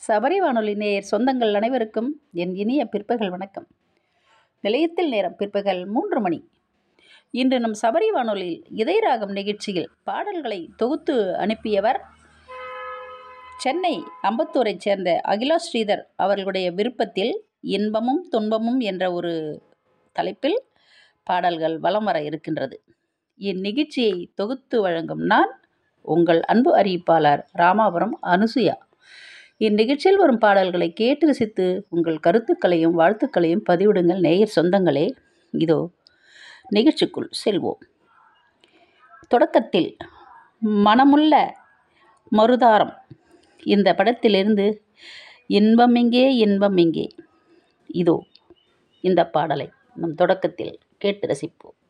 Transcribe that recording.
சபரி வானொலி நேயர் சொந்தங்கள் அனைவருக்கும் என் இனிய பிற்பகல் வணக்கம் நிலையத்தில் நேரம் பிற்பகல் மூன்று மணி இன்று நம் சபரி வானொலியில் இதயராகம் நிகழ்ச்சியில் பாடல்களை தொகுத்து அனுப்பியவர் சென்னை அம்பத்தூரைச் சேர்ந்த அகிலா ஸ்ரீதர் அவர்களுடைய விருப்பத்தில் இன்பமும் துன்பமும் என்ற ஒரு தலைப்பில் பாடல்கள் வலம் வர இருக்கின்றது இந்நிகழ்ச்சியை தொகுத்து வழங்கும் நான் உங்கள் அன்பு அறிவிப்பாளர் ராமாபுரம் அனுசுயா இந்நிகழ்ச்சியில் வரும் பாடல்களை கேட்டு ரசித்து உங்கள் கருத்துக்களையும் வாழ்த்துக்களையும் பதிவிடுங்கள் நேயர் சொந்தங்களே இதோ நிகழ்ச்சிக்குள் செல்வோம் தொடக்கத்தில் மனமுள்ள மருதாரம் இந்த படத்திலிருந்து இன்பம் எங்கே இன்பம் எங்கே இதோ இந்த பாடலை நம் தொடக்கத்தில் கேட்டு ரசிப்போம்